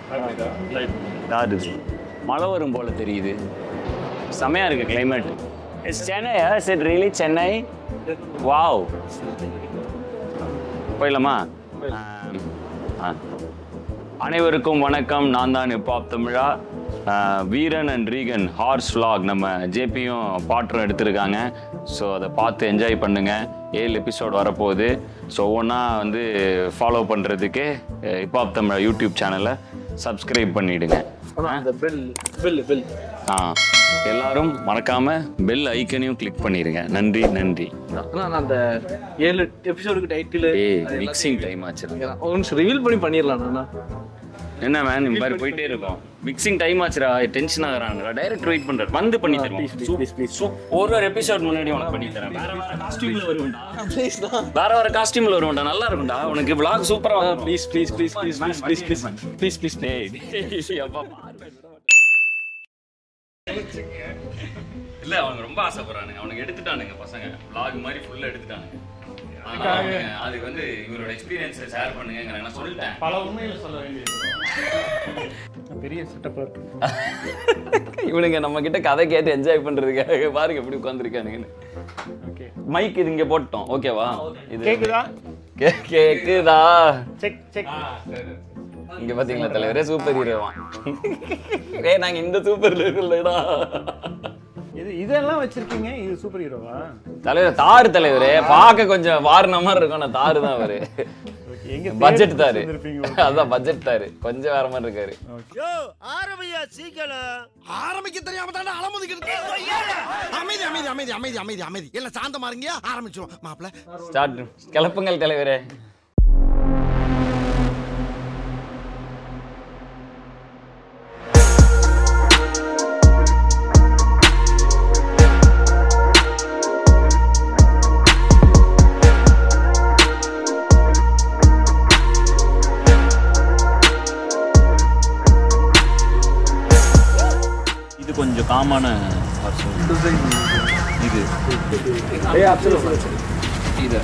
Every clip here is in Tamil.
யார் இது மழை வரும் போல தெரியுது செமையா இருக்கு climate it's Chennai is it really Chennai wow போயிடலாமா ஆம், ஆ. அனைவருக்கும் வணக்கம் நான் தான் ஹிப்ஹாப் தமிழா ஆ, வீரன் அண்ட் ரீகன் ஹார்ஸ் vlog நம்ம ஜேபியும் பாட்டும் எடுத்திருக்காங்க ஸோ அதை பார்த்து என்ஜாய் பண்ணுங்க ஏழு எபிசோட் வரப்போகுது ஸோ ஒவ்வொன்றா வந்து ஃபாலோ பண்ணுறதுக்கு ஹிப்ஹாப் தமிழா யூடியூப் சேனலை சப்ஸ்கிரைப் பண்ணிவிடுங்க ஆனா அந்த பெல் பெல் பெல் ஆ எல்லாரும் மறக்காம பெல் ஐக்கனையும் கிளிக் பண்ணிடுங்க நன்றி நன்றி ஆனா நான் அந்த ஏழு எபிசோடுக்கு டைட்டில் ஏய் மிக்சிங் டைம் ஆச்சு ஒன்று ரிவீல் பண்ணி பண்ணிடலாம் நானா என்ன மேன் இந்த மாதிரி போயிட்டே இருக்கும் மிக்சிங் டைம் ஆச்சுடா டென்ஷன் ஆகுறாங்க டைரக்ட் வெயிட் பண்றாரு வந்து பண்ணி தருவோம் ப்ளீஸ் ப்ளீஸ் ஒரு ஒரு எபிசோட் முன்னாடி உனக்கு பண்ணி தரேன் வேற வேற காஸ்டியூம்ல வருவேன்டா ப்ளீஸ் தான் வேற வேற காஸ்டியூம்ல வருவேன்டா நல்லா இருக்கும்டா உனக்கு vlog சூப்பரா வரும் please please please please please please please please please டேய் டேய், அப்பா பாரு. இல்ல அவனுங்க ரொம்ப ஆசைப்படுறானுங்க அவனுக்கு எடுத்துட்டானுங்க பசங்க vlog மாதிரி ஃபுல்லா எடுத்துட்டானுங்க அதனால அவனுங்க அதுக்கு வந்து இவரோட எக்ஸ்பீரியன்ஸை ஷேர் பண்ணுங்க நான் சொல்லிட்டேன் பல உண்மைகள் சொல்ல வேண்டியது பெரிய செட்டப்பாக இருக்கு இவனுங்க நம்ம கிட்ட கதை கேட்டு என்ஜாய் பண்றதுக்காக பாருங்க எப்படி உட்காந்துருக்கானுங்கன்னு ஓகே மைக் இது இங்க போட்டோம் ஓகேவா இது கேக்குதா கே- கேக்குதா செக் செக் இங்க பாத்தீங்களா தலைவரே சூப்பர் ஹீரோவா ஏய் நாங்க இந்த சூப்பர் ஹீரோலடா இது இதெல்லாம் வச்சிருக்கீங்க இது சூப்பர் ஹீரோவா தலைவர் தாரு தலைவரே பார்க்க கொஞ்சம் வாரின மாதிரி இருக்கும் நான் தாரு தான் அவரு ஓகே எங்க பட்ஜெட் தாரு இருப்பீங்க அதான் பட்ஜெட் தாரு கொஞ்சம் வேற மாதிரி இருக்காரு யோ ஆரம்பியா சீக்கிரம் ஆரம்பிக்க தெரியாம தானே அலமுதிக்கிறது அமைதி அமைதி அமைதி அமைதி அமைதி அமைதி எல்லாம் சாந்தமா இருங்க ஆரம்பிச்சிரும் மாப்பிள ஸ்டார்ட் கிளப்புங்கள் தலைவரே இது கொஞ்சம் காமான இது இது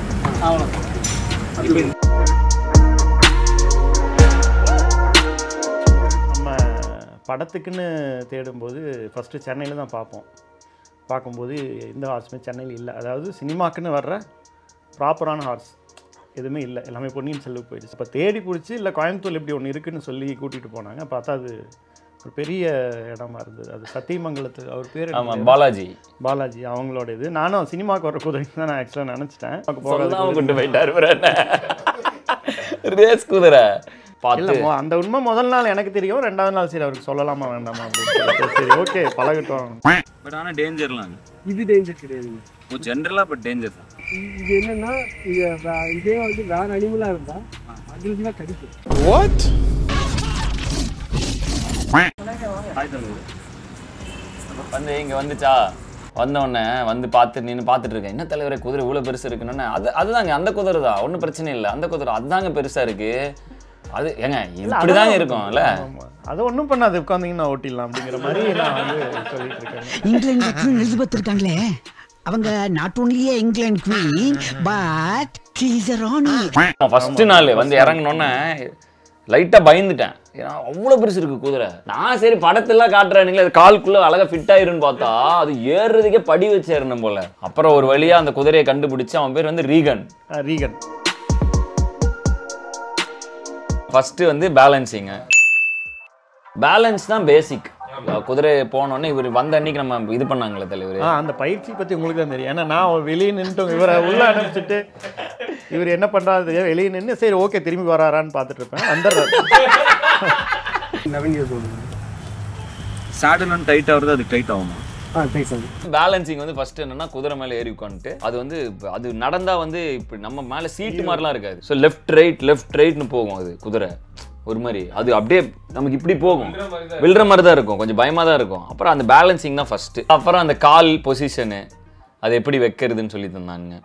நம்ம படத்துக்குன்னு தேடும்போது ஃபஸ்ட்டு சென்னையில் தான் பார்ப்போம் பார்க்கும்போது எந்த ஹார்ஸுமே சென்னையில் இல்லை அதாவது சினிமாக்குன்னு வர்ற ப்ராப்பரான ஹார்ஸ் எதுவுமே இல்லை எல்லாமே பொன்னியின் செல்வம் போயிடுச்சு அப்போ தேடி பிடிச்சி இல்லை கோயம்புத்தூர் இப்படி ஒன்று இருக்குன்னு சொல்லி கூட்டிகிட்டு போனாங்க பார்த்தா அது ஒரு பெரிய இடமா இருந்தது அது சத்தியமங்கலத்து அவர் பேர் என்ன? ஆமா பாலாஜி பாலாஜி அவங்களோட இது நானும் சினிமாவுக்கு வர குதிரைன்னு தான் நான் ஆக்சுவலாக நினச்சிட்டேன் சொல்லாம கொண்டு போயிட்டாரு ரேஸ் குதிரை இல்லை பார்த்து மொ- அந்த உண்மை முதல் நாள் எனக்கு தெரியும் ரெண்டாவது நாள் சரி அவருக்கு சொல்லலாமா வேண்டாமா அப்படின்னு சொல்லிட்டு, சரி ஓகே பழகட்டும் பட் ஆனா டேஞ்சர்லாம் இது டேஞ்சர் கிடையாதுங்க ஜென்ரலா பட் டேஞ்சர் தான் இது என்னன்னா இது வே- இதே வந்து வேற அனிமலா இருந்தா அதுல தான் கடிக்கும் வந்து இங்க வந்துச்சா வந்த உடனே வந்து பார்த்து நின்று பார்த்துட்டு இருக்கேன் என்ன தலைவரே குதிரை இவ்வளோ பெருசு இருக்குன்னு அது அதுதாங்க அந்த குதிரை தான் ஒன்றும் பிரச்சனை இல்லை அந்த குதிரை அதுதாங்க பெருசா இருக்கு அது ஏங்க இப்படிதாங்க இருக்கும்ல ஆமா. அது ஒன்றும் பண்ணாது உட்காந்தீங்கன்னா ஓட்டிடலாம் அப்படிங்கிற மாதிரி நான் வந்து சொல்லிட்டு இருக்கேன் இங்கிலாந்து குவீன் எலிசபெத் இருக்காங்களே அவங்க நாட் ஒன்லியே இங்கிலாந்து குவீன் பட் இஸ் ராணி ஃபர்ஸ்ட் நாள் வந்து இறங்கினோன்னே லைட்டா பயந்துட்டேன் ஏன்னா அவ்வளோ பெருசு இருக்கு குதிரை நான் சரி படத்தெல்லாம் காட்டுறானுங்களே அது கால்குள்ள அழகா ஃபிட் ஆயிருன்னு பார்த்தா அது ஏறுறதுக்கே படி வச்சு ஏறணும் போல அப்புறம் ஒரு வழியா அந்த குதிரையை கண்டுபிடிச்சு அவன் பேர் வந்து ரீகன் ரீகன் ஃபர்ஸ்ட் வந்து பேலன்சிங்க பேலன்ஸ் தான் பேசிக் குதிரை போனோடனே இவர் வந்த அன்னைக்கு நம்ம இது பண்ணாங்களே தலைவர் ஆ அந்த பயிற்சி பற்றி உங்களுக்கு தான் தெரியும் ஏன்னா நான் வெளியே நின்றுட்டு இவரை உள்ள அனுப்பிச்சிட்டு இவர் என்ன பண்ணுறாரு தெரியாது வெளியே நின்று சரி ஓகே திரும்பி வராரான்னு பார்த்துட்டு இருப்பேன் வந்துடுறாரு லெவன் இயர்ஸ் ஓல்டு சேடல் வந்து டைட் ஆகுறது அது டைட் ஆகுமா ஆ டைஸ் ஆகுது பேலன்சிங் வந்து ஃபர்ஸ்ட் என்னன்னா குதிரை மேலே ஏறி உட்காந்துட்டு அது வந்து அது நடந்தா வந்து இப்படி நம்ம மேலே சீட்டு மாதிரிலாம் இருக்காது ஸோ லெஃப்ட் ரைட் லெஃப்ட் ரைட்னு போகும் அது குதிரை ஒரு மாதிரி அது அப்படியே நமக்கு இப்படி போகும் விழுற மாதிரி தான் இருக்கும் கொஞ்சம் பயமா தான் இருக்கும் அப்புறம் அந்த பேலன்சிங் தான் ஃபர்ஸ்ட் அப்புறம் அந்த கால் பொசிஷனு அது எப்படி வைக்கிறதுன்னு சொல்லி தந்தாங்க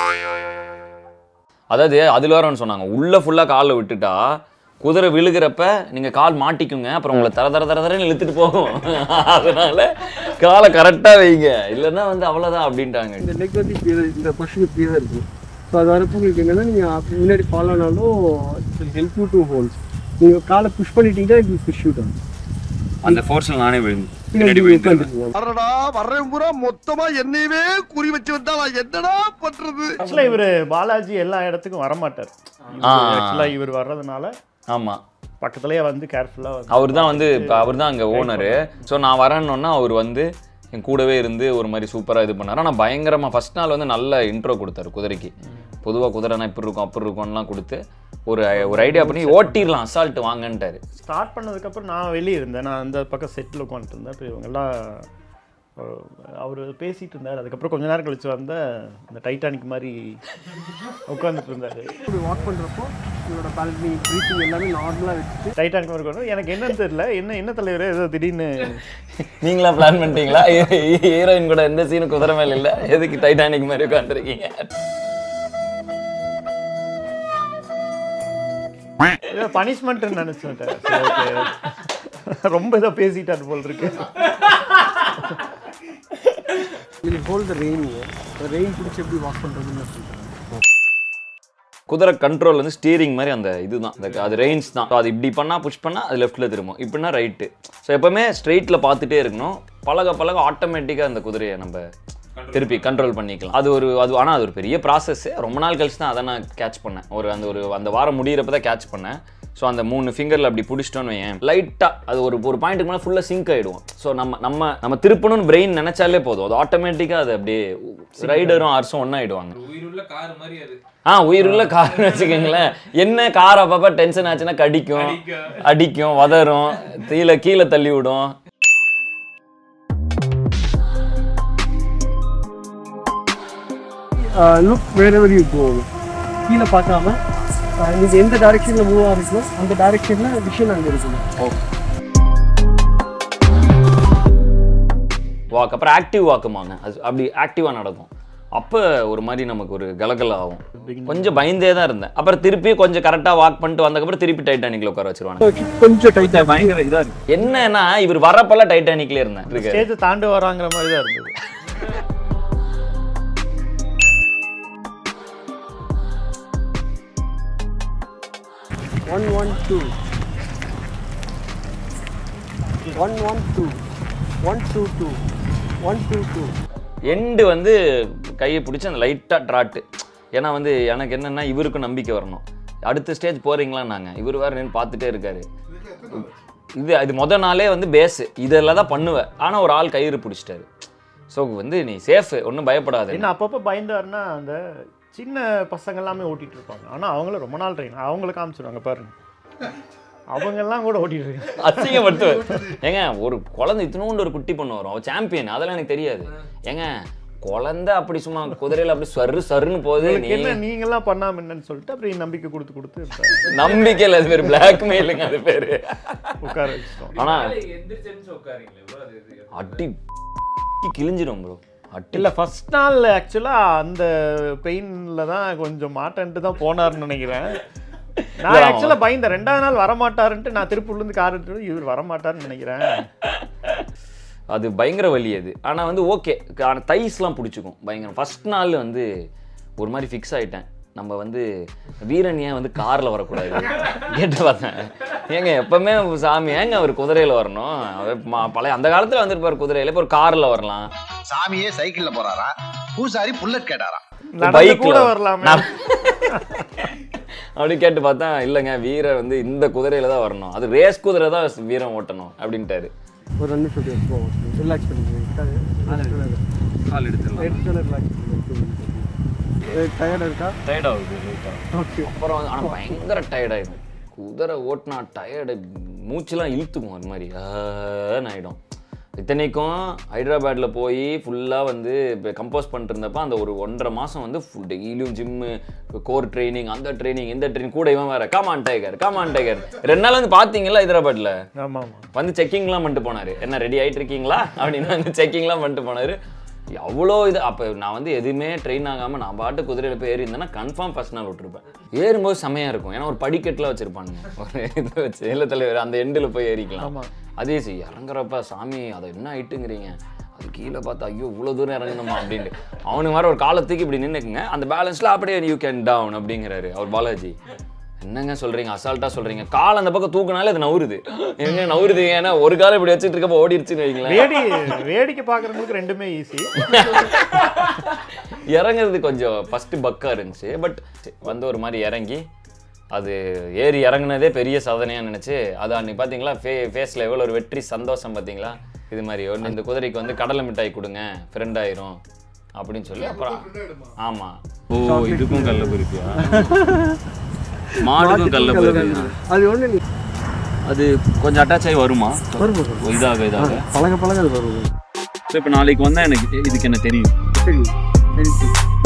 அதாவது அதுல வேற ஒன்று சொன்னாங்க உள்ள ஃபுல்லா காலை விட்டுட்டா குதிரை விழுகிறப்ப நீங்க கால் மாட்டிக்குங்க அப்புறம் உங்களை தர தர தர தரன்னு இழுத்துட்டு போகும் அதனால காலை கரெக்டா வைங்க இல்லைன்னா வந்து அவ்வளவுதான் அப்படின்ட்டாங்க இந்த நெக் வந்து இப்படி தான் இந்த கொஷின் இப்படி தான் இருக்கும் ஸோ அது வரப்போ உங்களுக்கு என்னன்னா நீங்கள் முன்னாடி ஃபாலோ ஆனாலும் ஹெல்ப் யூ டு ஹோல்ஸ் நீங்க காலை புஷ் பண்ணிட்டீங்கன்னா இது புஷ் ஷூட் ஆகும் அந்த ஃபோர்ஸில் நானே விழுந்து பின்னாடி உட்காந்துருக்கீங்க அடடா வர்றேன் பூரா மொத்தமா என்னையவே குறி வச்சு வந்தா நான் என்னடா பண்றது ஆக்சுவலாக இவர் பாலாஜி எல்லா இடத்துக்கும் வரமாட்டார் ஆ. ஆக்சுவலாக இவர் வர்றதுனால ஆமாம் பக்கத்துலேயே வந்து கேர்ஃபுல்லாக வந்து அவர் தான் வந்து இப்போ அவர் தான் அங்கே ஓனரு ஸோ நான் வரேன்னொன்னா அவர் வந்து என் கூடவே இருந்து ஒரு மாதிரி சூப்பராக இது பண்ணார் ஆனால் பயங்கரமாக ஃபர்ஸ்ட் நாள் வந்து நல்ல இன்ட்ரோ கொடுத்தாரு குதிரைக்கு பொதுவாக குதிரைனா இப்படி இருக்கும் அப்படி இருக்கும்லாம் கொடுத்து ஒரு ஒரு ஐடியா பண்ணி ஓட்டிடலாம் அசால்ட் வாங்கன்ட்டாரு ஸ்டார்ட் பண்ணதுக்கப்புறம் நான் வெளியே இருந்தேன் நான் அந்த பக்கம் செட்டில் உட்காந்துட்டு இருந்தேன் இப்போ இவங்கெல்லாம் அவர் பேசிட்டு இருந்தார் அதுக்கப்புறம் கொஞ்ச நேரம் கழிச்சு வந்த இந்த டைட்டானிக் மாதிரி உட்காந்துட்டு இருந்தார் இப்படி வாக் பண்றப்போ உங்களோட பல்வி ப்ரீத்திங் எல்லாமே நார்மலா வச்சுட்டு டைட்டானிக் மாதிரி உட்காந்து எனக்கு என்னன்னு தெரியல என்ன என்ன தலைவர் ஏதோ திடீர்னு நீங்களா பிளான் பண்ணிட்டீங்களா ஹீரோயின் கூட எந்த சீனு குதிரை மேல இல்லை எதுக்கு டைட்டானிக் மாதிரி உட்காந்துருக்கீங்க ஏதோ பனிஷ்மெண்ட்னு நினச்சேன் சரி, okay. ரொம்ப ஏதோ பேசிட்டார் போல் இருக்கு will hold the rein rein பிடிச்சி எப்படி வாக் பண்றதுன்னு நான் சொல்றேன் குதிரை கண்ட்ரோல் வந்து ஸ்டீரிங் மாதிரி அந்த இதுதான் அந்த அது ரெயின்ஸ் தான் So அது இப்படி பண்ணால் புஷ் பண்ணால் அது லெஃப்ட்டில் திரும்பும் இப்படின்னா ரைட்டு ஸோ எப்போவுமே ஸ்ட்ரெயிட்டில் பார்த்துட்டே இருக்கணும் பழக பழக ஆட்டோமேட்டிக்காக அந்த குதிரையை நம்ம திருப்பி கண்ட்ரோல் பண்ணிக்கலாம் அது ஒரு அது ஆனால் அது ஒரு பெரிய ப்ராசஸ் ரொம்ப நாள் கழிச்சு தான் அதை நான் கேட்ச் பண்ணேன் ஒரு அந்த ஒரு அந்த வாரம் முடியிறப்ப தான் கேட்ச் பண்ணேன் ஸோ அந்த மூணு ஃபிங்கரில் அப்படி பிடிச்சிட்டோன்னு வையேன் லைட்டாக அது ஒரு ஒரு பாயிண்ட்டுக்கு மேலே ஃபுல்லாக சிங்க் ஆகிடுவோம் ஸோ நம்ம நம்ம நம்ம திருப்பணும்னு பிரெயின் நினச்சாலே போதும் அது ஆட்டோமேட்டிக்காக அது அப்படியே ரைடரும் ஆர்ஸும் ஒன்றாயிடுவாங்க உயிருள்ள கார் மாதிரி அது ஆ உயிருள்ள கார்னு வச்சுக்கோங்களேன் என்ன கார் அப்பப்போ டென்ஷன் ஆச்சுன்னா கடிக்கும் அடிக்கும் வதரும் கீழே கீழே தள்ளி விடும் லுக் வேறெவர் யூ கோ கீழே பார்க்காம uh, நீங்க எந்த டைரக்ஷன்ல மூவ் ஆகிறீங்களோ அந்த டைரக்ஷன்ல விஷன் அங்கே இருக்கணும் வாக் அப்புறம் ஆக்டிவ் வாக்குமாங்க அது அப்படி ஆக்டிவாக நடக்கும் அப்போ ஒரு மாதிரி நமக்கு ஒரு கலகல ஆகும் கொஞ்சம் பயந்தே தான் இருந்தேன் அப்புறம் திருப்பி கொஞ்சம் கரெக்டாக வாக் பண்ணிட்டு வந்ததுக்கப்புறம் திருப்பி டைட்டானிக்கில் உட்கார வச்சிருவாங்க கொஞ்சம் டைட்டா பயங்கர இதா இருக்கு என்னன்னா இவர் வரப்பெல்லாம் டைட்டானிக்ல இருந்தேன் இருக்கு ஸ்டேஜ் தாண்டி வராங்கிற மாதிரி தான் இருந்தது one one two one one two one two two one two two எண்டு வந்து கையை பிடிச்சி அந்த லைட்டாக ட்ராட்டு ஏன்னா வந்து எனக்கு என்னென்னா இவருக்கும் நம்பிக்கை வரணும் அடுத்த ஸ்டேஜ் போகிறீங்களான்னாங்க இவர் வேறு நின்று பார்த்துட்டே இருக்காரு இது இது முத நாளே வந்து பேஸு இதெல்லாம் தான் பண்ணுவேன் ஆனால் ஒரு ஆள் கயிறு பிடிச்சிட்டாரு ஸோ வந்து நீ சேஃபு ஒன்றும் பயப்படாது என்ன அப்பப்போ பயந்தாருன்னா அந்த சின்ன பசங்க எல்லாமே ஓட்டிட்டு இருப்பாங்க ஆனால் அவங்கள ரொம்ப நாள் ட்ரெயின் அவங்கள காமிச்சிடுவாங்க பாருங்க அவங்கெல்லாம் கூட ஓட்டிட்டு இருக்காங்க அசிங்கப்படுத்துவேன் ஏங்க ஒரு குழந்தை இத்தினோண்டு ஒரு குட்டி பொண்ணு வரும் அவள் சாம்பியன் அதெல்லாம் எனக்கு தெரியாது ஏங்க குழந்தை அப்படி சும்மா குதிரையில அப்படி சரு சருன்னு போகுது உங்களுக்கு நீ என்ன நீங்கெல்லாம் பண்ணாம என்னன்னு சொல்லிட்டு அப்புறம் நம்பிக்கை கொடுத்து கொடுத்து இப்ப நம்பிக்கையில் அது பேர் பிளாக்மெயிலுங்க அது பேர் உட்கார வச்சிட்டோம் ஆனா அடி கிழிஞ்சிடும் ப்ரோ அடி இல்ல ஃபர்ஸ்ட் நாள் ஆக்சுவலா அந்த பெயின்ல தான் கொஞ்சம் மாட்டேன்ட்டு தான் போனாருன்னு நினைக்கிறேன் நான் ஆக்சுவலா பயந்தேன் ரெண்டாவது நாள் வரமாட்டாருன்ட்டு நான் திருப்பூர்ல இருந்து கார் எடுத்து வந்து இவர் வரமாட்டாருன்னு நினைக்கிறேன் அது பயங்கர வலி அது ஆனா வந்து ஓகே ஆனால் தைஸ்லாம் பிடிச்சிக்கும் பயங்கரம் ஃபர்ஸ்ட் நாள் வந்து ஒரு மாதிரி ஃபிக்ஸ் ஆயிட்டேன் நம்ம வந்து வீரன் ஏன் வந்து காரில் வரக்கூடாது கேட்டு பார்த்தேன் ஏங்க எப்பவுமே சாமி ஏங்க அவர் குதிரையில் வரணும் அவர் ம- பழைய அந்த காலத்தில் வந்திருப்பார் குதிரையில் இப்போ ஒரு காரில் வரலாம் சாமியே சைக்கிள்ல போறாரா பூசாரி புல்லட் கேட்டாரா நடந்து பைக்ல கூட வரலாமே அப்படி கேட்டு பார்த்தா இல்லைங்க வீரர் வந்து இந்த குதிரையில தான் வரணும் அது ரேஸ் குதிரை தான் வீரன் ஓட்டணும் அப்படின்ட்டாரு ஒரு ரெண்டு நிமிஷம் அப்படியே போ ரிலாக்ஸ் பண்ணிக்கிறேன் கால் எடுத்துடலாம் எடுத்து ரிலாக்ஸ் டயர்ட் இருக்கா டயர்ட் ஆகுது ஓகே அப்புறம் வந்து- ஆனா பயங்கர டயர்டாயிடும் குதிரை ஓட்டினா டயர்டு மூச்செல்லாம் இழுத்துக்கும் அது மாதிரி ஆன்னு ஆயிடும் இத்தனைக்கும் ஹைதராபாத்தில் போய் ஃபுல்லாக வந்து இப்போ கம்போஸ் பண்ணிட்டு இருந்தப்ப அந்த ஒரு ஒன்றரை மாதம் வந்து ஃபுல் டெய்லியும் ஜிம்மு கோர் ட்ரைனிங் அந்த ட்ரைனிங் இந்த ட்ரைனிங் கூட இவன் வேற காமான் டைகர் காமான் டைகர் ரெண்டு நாள் வந்து பார்த்தீங்களா ஹைதராபாத்தில் ஆமா ஆமா வந்து செக்கிங்லாம் பண்ணிட்டு போனாரு என்ன ரெடி ஆயிட்டு இருக்கீங்களா அப்படின்னு வந்து செக்கிங்லாம் பண்ணிட்டு போனாரு அவ்வளோ இது அப்போ நான் வந்து எதுவுமே ட்ரெயின் ஆகாமல் நான் பாட்டு குதிரையில் போய் ஏறி இருந்தேன்னா கன்ஃபார்ம் ஃபர்ஸ்ட் நாள் விட்டுருப்பேன் ஏறும்போது செமையாக இருக்கும் ஏன்னா ஒரு படிக்கட்டில் வச்சுருப்பானுங்க ஒரு இது வச்சு இல்லை தலைவர் அந்த எண்டில் போய் ஏறிக்கலாம் ஆமா. அதே சரி இறங்குறப்ப சாமி அதை என்ன ஆயிட்டுங்கிறீங்க அது கீழே பார்த்தா ஐயோ இவ்வளோ தூரம் இறங்கணுமா அப்படின்ட்டு அவனுக்கு வேற ஒரு காலத்துக்கு இப்படி நின்றுக்குங்க அந்த பேலன்ஸில் அப்படியே யூ கேன் டவுன் அப்படிங்கிறாரு அவர் பாலாஜி என்னங்க சொல்றீங்க அசால்ட்டா சொல்றீங்க கால் அந்த பக்கம் தூக்குனாலே அது நவுருது எங்க நவுருது ஏன்னா ஒரு காலம் இப்படி வச்சுட்டு இருக்கப்ப ஓடிடுச்சுன்னு வைங்களேன் வேடி வேடிக்கை பார்க்குறவங்களுக்கு ரெண்டுமே ஈஸி இறங்குறது கொஞ்சம் ஃபர்ஸ்ட் பக்கா இருந்துச்சு பட் வந்து ஒரு மாதிரி இறங்கி அது ஏறி இறங்குனதே பெரிய சாதனையா நினைச்சு அது அன்னைக்கு பாத்தீங்களா ஃபே ஃபேஸில் எவ்வளோ ஒரு வெற்றி சந்தோஷம் பாத்தீங்களா இது மாதிரி ஒன்று இந்த குதிரைக்கு வந்து கடலை மிட்டாய் கொடுங்க ஃப்ரெண்ட் ஆயிரும் அப்படின்னு சொல்லி அப்புறம் ஆமா ஓ இதுக்கும் கல்ல குறிப்பியா மாடுக்கும் கல்ல குறிப்பியா அது ஒண்ணு நீ அது கொஞ்சம் அட்டாச் ஆகி வருமா வரும் வரும். இதாக இதாக பழக பழக அது வரும் இப்போ நாளைக்கு வந்தா எனக்கு இதுக்கு என்ன தெரியும் சரி சரி